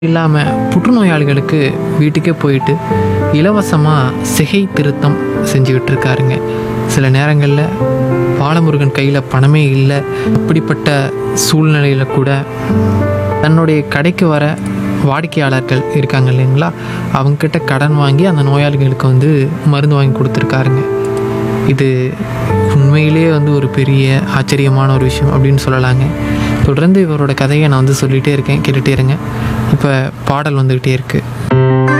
இல்லாமல் புற்றுநோயாளிகளுக்கு வீட்டுக்கே போயிட்டு இலவசமாக சிகை திருத்தம் செஞ்சுக்கிட்டு இருக்காருங்க சில நேரங்களில் பாலமுருகன் கையில் பணமே இல்லை இப்படிப்பட்ட சூழ்நிலையில் கூட தன்னுடைய கடைக்கு வர வாடிக்கையாளர்கள் இருக்காங்க இல்லைங்களா அவங்கக்கிட்ட கடன் வாங்கி அந்த நோயாளிகளுக்கு வந்து மருந்து வாங்கி கொடுத்துருக்காருங்க இது உண்மையிலேயே வந்து ஒரு பெரிய ஆச்சரியமான ஒரு விஷயம் அப்படின்னு சொல்லலாங்க தொடர்ந்து இவரோட கதையை நான் வந்து சொல்லிகிட்டே இருக்கேன் கேட்டுகிட்டே இருங்க இப்போ பாடல் வந்துக்கிட்டே இருக்குது